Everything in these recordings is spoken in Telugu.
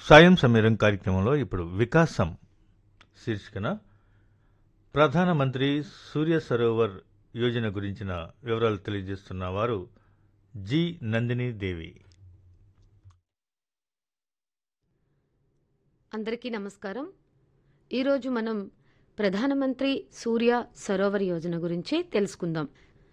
సాయం సమీరం కార్యక్రమంలో ఇప్పుడు వికాసం శీర్షికన ప్రధానమంత్రి సూర్య సరోవర్ యోజన గురించిన వివరాలు తెలియజేస్తున్న వారు జి నందిని దేవి అందరికీ నమస్కారం ఈరోజు మనం ప్రధానమంత్రి సూర్య సరోవర్ యోజన గురించి తెలుసుకుందాం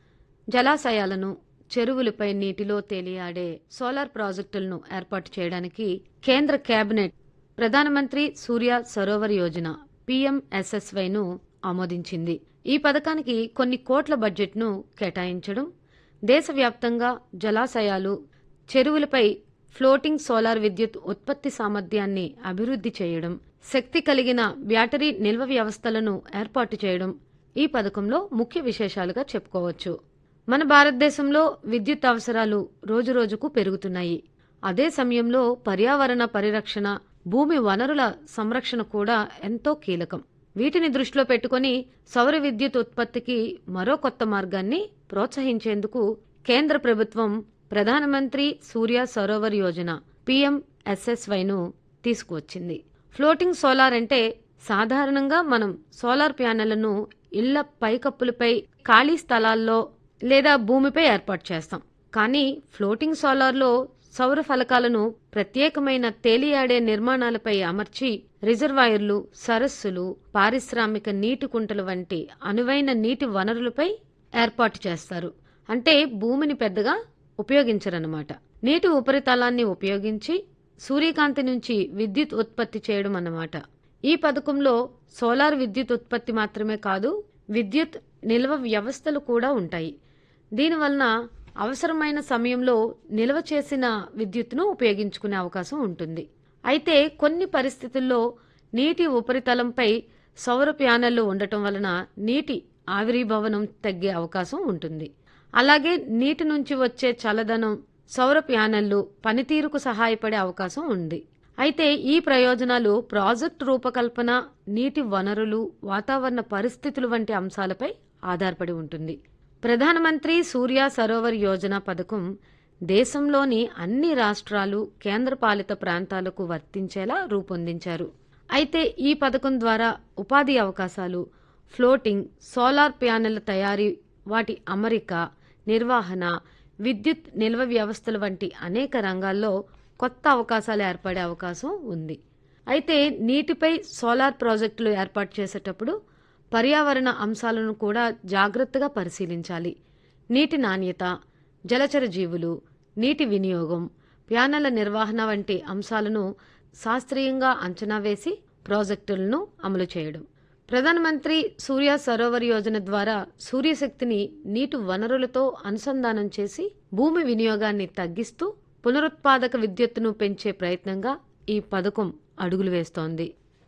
జలాశయాలను చెరువులపై నీటిలో తేలియాడే సోలార్ ప్రాజెక్టులను ఏర్పాటు చేయడానికి కేంద్ర కేబినెట్ ప్రధానమంత్రి సూర్య సరోవర్ యోజన పీఎంఎస్ఎస్వైను ఆమోదించింది ఈ పథకానికి కొన్ని కోట్ల బడ్జెట్ను కేటాయించడం దేశవ్యాప్తంగా జలాశయాలు చెరువులపై ఫ్లోటింగ్ సోలార్ విద్యుత్ ఉత్పత్తి సామర్థ్యాన్ని అభివృద్ధి చేయడం శక్తి కలిగిన బ్యాటరీ నిల్వ వ్యవస్థలను ఏర్పాటు చేయడం ఈ పథకంలో ముఖ్య విశేషాలుగా చెప్పుకోవచ్చు మన భారతదేశంలో విద్యుత్ అవసరాలు రోజురోజుకు పెరుగుతున్నాయి అదే సమయంలో పర్యావరణ పరిరక్షణ భూమి వనరుల సంరక్షణ కూడా ఎంతో కీలకం వీటిని దృష్టిలో పెట్టుకుని సౌర విద్యుత్ ఉత్పత్తికి మరో కొత్త మార్గాన్ని ప్రోత్సహించేందుకు కేంద్ర ప్రభుత్వం ప్రధానమంత్రి సూర్య సరోవర్ యోజన పీఎంఎస్ఎస్వైను తీసుకువచ్చింది ఫ్లోటింగ్ సోలార్ అంటే సాధారణంగా మనం సోలార్ ప్యానెళ్లను ఇళ్ల పైకప్పులపై ఖాళీ స్థలాల్లో లేదా భూమిపై ఏర్పాటు చేస్తాం కానీ ఫ్లోటింగ్ సోలార్లో సౌర ఫలకాలను ప్రత్యేకమైన తేలియాడే నిర్మాణాలపై అమర్చి రిజర్వాయర్లు సరస్సులు పారిశ్రామిక నీటి కుంటలు వంటి అనువైన నీటి వనరులపై ఏర్పాటు చేస్తారు అంటే భూమిని పెద్దగా ఉపయోగించరన్నమాట నీటి ఉపరితలాన్ని ఉపయోగించి సూర్యకాంతి నుంచి విద్యుత్ ఉత్పత్తి చేయడం అన్నమాట ఈ పథకంలో సోలార్ విద్యుత్ ఉత్పత్తి మాత్రమే కాదు విద్యుత్ నిల్వ వ్యవస్థలు కూడా ఉంటాయి దీనివలన అవసరమైన సమయంలో నిల్వ చేసిన విద్యుత్తును ఉపయోగించుకునే అవకాశం ఉంటుంది అయితే కొన్ని పరిస్థితుల్లో నీటి ఉపరితలంపై సౌర ప్యానెళ్లు ఉండటం వలన నీటి ఆవిరీభవనం తగ్గే అవకాశం ఉంటుంది అలాగే నీటి నుంచి వచ్చే చల్లదనం సౌర ప్యానెళ్లు పనితీరుకు సహాయపడే అవకాశం ఉంది అయితే ఈ ప్రయోజనాలు ప్రాజెక్టు రూపకల్పన నీటి వనరులు వాతావరణ పరిస్థితులు వంటి అంశాలపై ఆధారపడి ఉంటుంది ప్రధానమంత్రి సూర్య సరోవర్ యోజన పథకం దేశంలోని అన్ని రాష్ట్రాలు కేంద్రపాలిత ప్రాంతాలకు వర్తించేలా రూపొందించారు అయితే ఈ పథకం ద్వారా ఉపాధి అవకాశాలు ఫ్లోటింగ్ సోలార్ ప్యానెళ్ల తయారీ వాటి అమరిక నిర్వహణ విద్యుత్ నిల్వ వ్యవస్థల వంటి అనేక రంగాల్లో కొత్త అవకాశాలు ఏర్పడే అవకాశం ఉంది అయితే నీటిపై సోలార్ ప్రాజెక్టులు ఏర్పాటు చేసేటప్పుడు పర్యావరణ అంశాలను కూడా జాగ్రత్తగా పరిశీలించాలి నీటి నాణ్యత జలచర జీవులు నీటి వినియోగం ప్యానెల నిర్వహణ వంటి అంశాలను శాస్త్రీయంగా అంచనా వేసి ప్రాజెక్టులను అమలు చేయడం ప్రధానమంత్రి సూర్య సరోవర్ యోజన ద్వారా సూర్యశక్తిని నీటి వనరులతో అనుసంధానం చేసి భూమి వినియోగాన్ని తగ్గిస్తూ పునరుత్పాదక విద్యుత్తును పెంచే ప్రయత్నంగా ఈ పథకం అడుగులు వేస్తోంది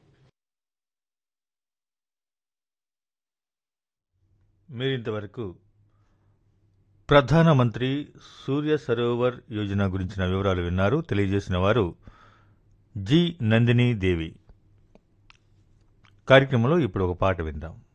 మీరింతవరకు ప్రధానమంత్రి సూర్య సరోవర్ యోజన గురించిన వివరాలు విన్నారు తెలియజేసిన వారు జి నందిని దేవి కార్యక్రమంలో ఇప్పుడు ఒక పాట విందాం